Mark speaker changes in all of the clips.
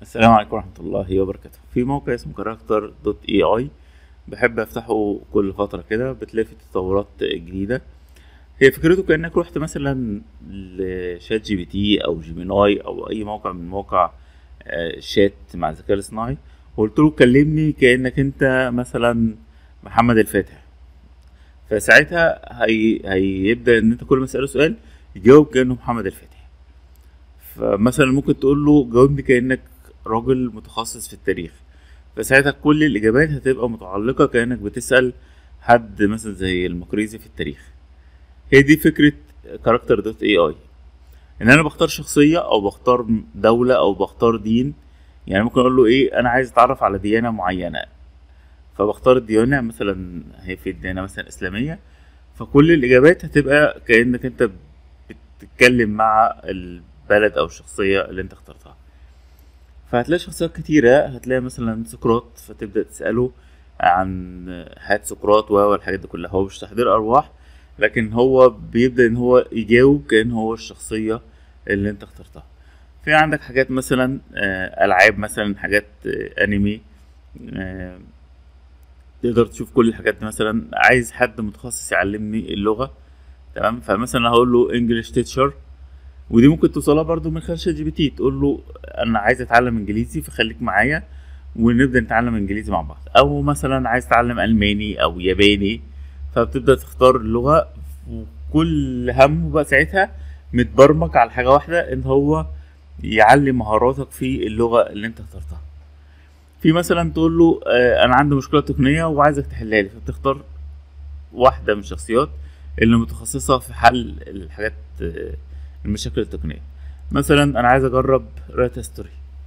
Speaker 1: السلام عليكم ورحمة الله وبركاته في موقع اسمه كاركتر دوت اي اي بحب افتحه كل فترة كده بتلاقي فيه تطورات جديدة هي فكرته كأنك رحت مثلا لشات جي بي تي او جيميناي او اي موقع من مواقع آه، شات مع الذكاء الاصطناعي وقلت له كلمني كأنك انت مثلا محمد الفاتح فساعتها هي... هيبدأ ان انت كل ما تسأله سؤال يجاوب كأنه محمد الفاتح فمثلا ممكن تقول له جاوبني كأنك راجل متخصص في التاريخ فساعتها كل الإجابات هتبقى متعلقة كأنك بتسأل حد مثلا زي المقريزي في التاريخ هي دي فكرة كاركتر دوت اي اي ان انا بختار شخصية او بختار دولة او بختار دين يعني ممكن اقول له ايه انا عايز اتعرف على ديانة معينة فبختار الديانة مثلا هي في ديانة مثلا اسلامية فكل الاجابات هتبقى كأنك انت بتتكلم مع البلد او الشخصية اللي انت اخترتها فهتلاقي شخصيات كتيرة هتلاقي مثلا سقراط فتبدأ تسأله عن حياة سقراط و الحاجات دي كلها هو مش تحضير أرواح لكن هو بيبدأ إن هو يجاوب كأن هو الشخصية اللي أنت اخترتها في عندك حاجات مثلا آه، ألعاب مثلا حاجات آه، أنمي آه، تقدر تشوف كل الحاجات دي مثلا عايز حد متخصص يعلمني اللغة تمام فمثلا هقول له انجلش تيتشر ودي ممكن توصلها برضو من خلال شات جي بي تي تقول له انا عايز اتعلم انجليزي فخليك معايا ونبدا نتعلم انجليزي مع بعض او مثلا عايز تتعلم الماني او ياباني فبتبدا تختار اللغه وكل همه بقى ساعتها متبرمج على حاجه واحده ان هو يعلي مهاراتك في اللغه اللي انت اخترتها في مثلا تقول له آه، انا عندي مشكله تقنيه وعايزك تحلها لي فبتختار واحده من الشخصيات اللي متخصصه في حل الحاجات آه، المشاكل التقنيه مثلا انا عايز اجرب رايت ستوري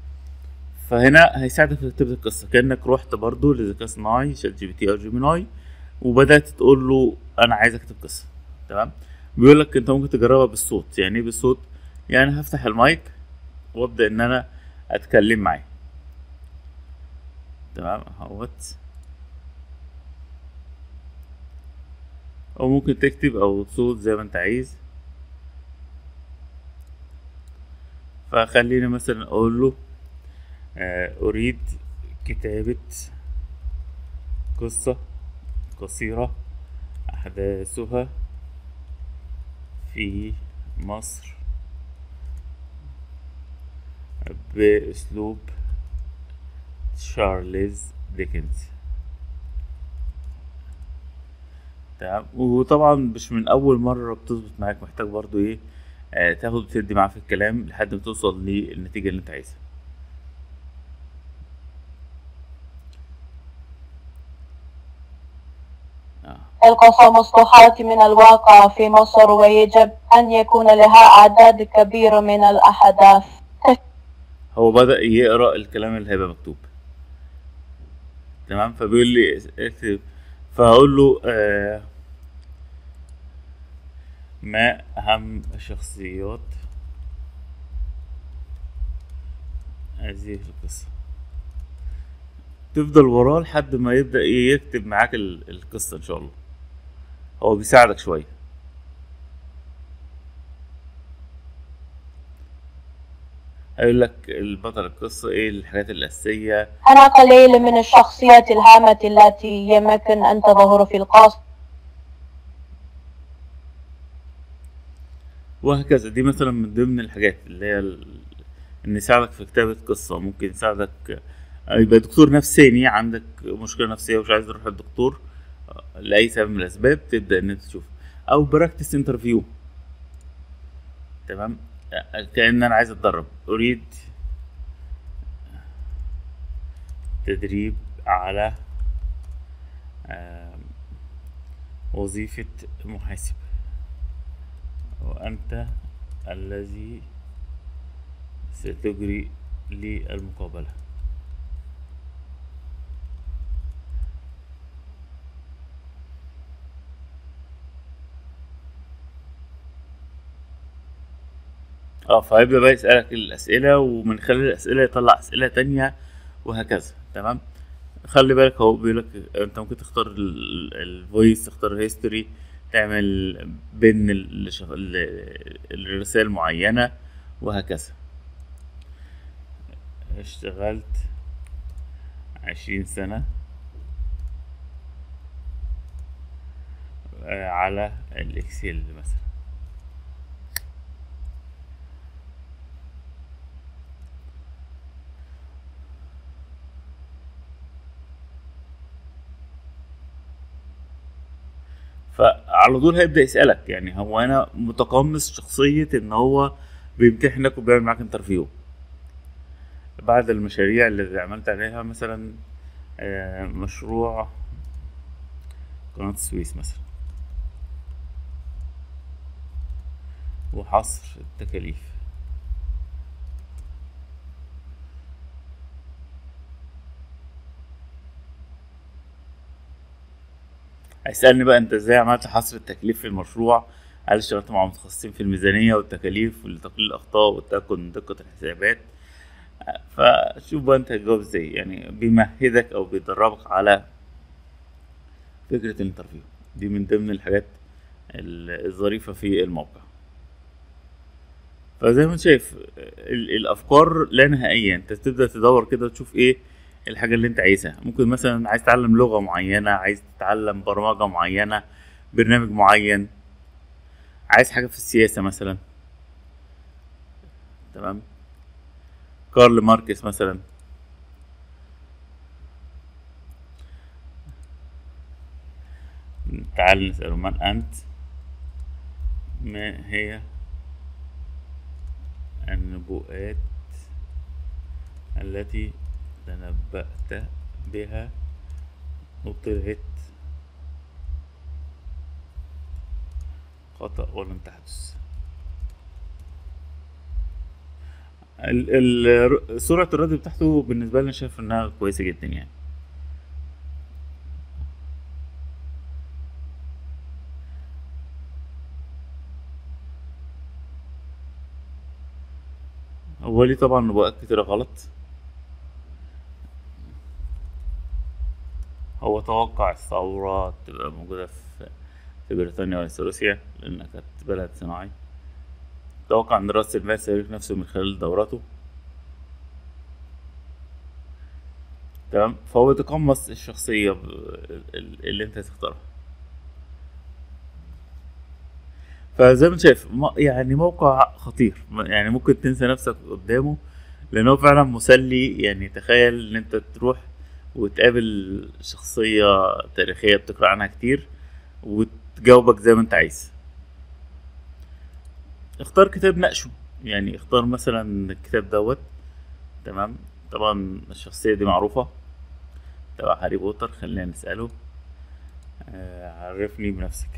Speaker 1: فهنا هيساعدك في كتابة القصة كأنك رحت برضو لذكاء صناعي شات جي بي تي أو جيميناي وبدأت تقول له أنا عايز أكتب قصة تمام بيقول لك أنت ممكن تجربها بالصوت يعني إيه بالصوت يعني هفتح المايك وأبدأ إن أنا أتكلم معاه تمام اهوت أو ممكن تكتب أو صوت زي ما أنت عايز فخليني مثلا أقول له آه، أريد كتابة قصة قصيرة أحداثها في مصر بأسلوب تشارلز ديكنز تمام وطبعا مش من أول مرة بتظبط معاك محتاج برضو إيه آه، تاخد وتدي معاه في الكلام لحد ما توصل للنتيجة اللي أنت عايزها
Speaker 2: القصة مصطوحات من الواقع في مصر ويجب أن يكون لها أعداد كبيرة من الأحداث
Speaker 1: هو بدأ يقرأ الكلام اللي هيبقى مكتوب تمام فبيقول لي اكتب فهقول له آه ما أهم الشخصيات هذه القصة تفضل وراه لحد ما يبدأ إيه يكتب معاك ال- القصة إن شاء الله هو بيساعدك شوية هيقول لك البطل القصة إيه الحاجات الأساسية
Speaker 2: أنا قليل من الشخصيات الهامة التي يمكن أن تظهر في القصة
Speaker 1: وهكذا دي مثلا من ضمن الحاجات اللي هي ال- ان يساعدك في كتابة قصة ممكن يساعدك آه، يبقى دكتور نفساني عندك مشكلة نفسية ومش عايز تروح للدكتور آه، لأي سبب من الأسباب تبدأ إن أنت تشوف أو براكتس انترفيو تمام آه، كأن أنا عايز أتدرب أريد تدريب على آم، وظيفة محاسب وأنت الذي ستجري لي المقابلة اه فهيبدأ بقى يسألك الأسئلة ومن خلال الأسئلة يطلع أسئلة تانية وهكذا تمام خلي بالك هو بيقولك انت ممكن تختار الفويس تختار هيستوري تعمل بين الرسائل معينة وهكذا اشتغلت عشرين سنة آه، على الاكسل مثلا فعلى طول هيبدأ يسألك يعني هو أنا متقمص شخصية إن هو بيمتحنك وبيعمل معاك انترفيو بعد المشاريع اللي عملت عليها مثلا آه، مشروع قناة السويس مثلا وحصر التكاليف هيسألني بقى انت ازاي عملت حصر التكليف في المشروع هل اشتغلت مع متخصصين في الميزانية والتكاليف لتقليل الأخطاء والتأكد من دقة الحسابات فشوف بقى انت هتجاوب ازاي يعني بيمهدك او بيدربك على فكرة الانترفيو دي من ضمن الحاجات ال- الظريفة في الموقع فزي ما انت شايف ال- الافكار لا نهائية انت تبدأ تدور كده تشوف ايه الحاجة اللي انت عايزها ممكن مثلا عايز تتعلم لغة معينة عايز تتعلم برمجة معينة برنامج معين عايز حاجة في السياسة مثلا تمام كارل ماركس مثلا تعال نسأله من أنت ما هي النبوءات التي تنبأت بها وطلعت خطأ ولم تحدث ال- ال- سرعة الرد بتاعته بالنسبة لي أنا شايف إنها كويسة جدا يعني هو ليه طبعا نبوءات كتيرة غلط هو توقع الثورة تبقى موجودة في في بريطانيا وروسيا لأنها كانت بلد صناعي توقع إن رأس المال سيعرف نفسه من خلال دورته تمام فهو يتقمص الشخصية ب- ال- اللي انت تختارها فزي ما انت شايف م- يعني موقع خطير م- يعني ممكن تنسى نفسك قدامه لان هو فعلا مسلي يعني تخيل ان انت تروح وتقابل شخصية تاريخية بتقرأ عنها كتير وتجاوبك زي ما انت عايز اختار كتاب ناقشه يعني اختار مثلا الكتاب دوت تمام طبعا الشخصية دي معروفة تبع هاري بوتر خلينا نسأله آه، عرفني بنفسك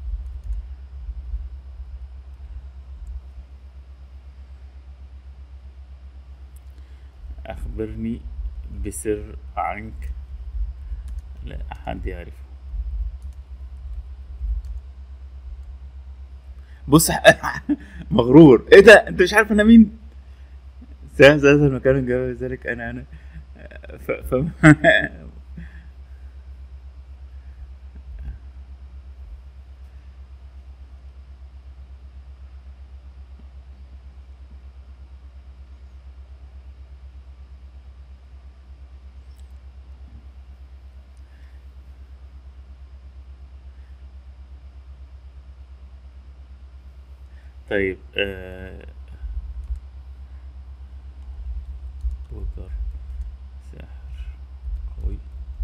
Speaker 1: أخبرني بسر عنك لا أحد يعرفه بص مغرور ايه ده انت مش عارف انا مين سهل هذا المكان جاب ذلك انا انا ف... ف... طيب آه... بوتر سحر قوي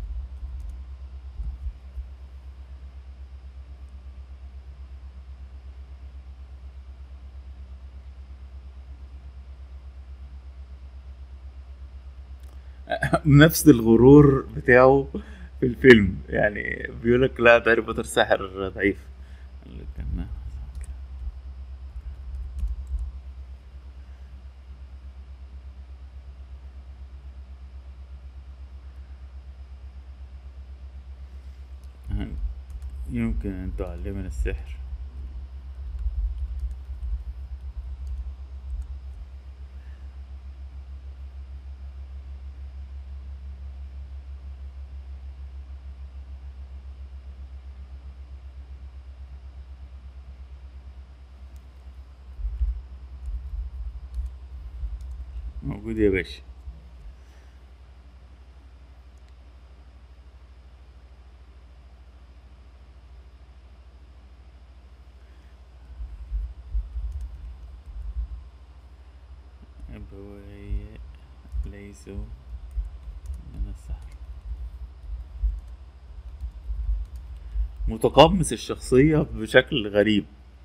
Speaker 1: نفس الغرور بتاعه في الفيلم يعني بيقولك لا ده هاري بوتر ساحر ضعيف قال لك أنا- يمكن أن تعلمنا السحر موجود يا باشا أبوي ليسوا من السحر متقمص الشخصية بشكل غريب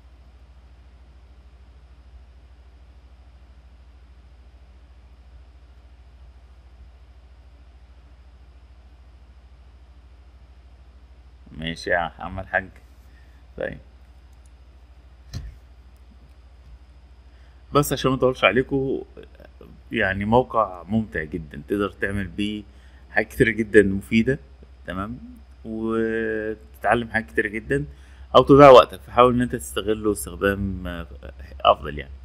Speaker 1: ماشي يا عم الحاج طيب بس عشان ما اطولش عليكم يعني موقع ممتع جدا تقدر تعمل بيه حاجات كتير جدا مفيدة تمام وتتعلم حاجات كتير جدا او تضيع وقتك فحاول ان انت تستغله استخدام آه، افضل يعني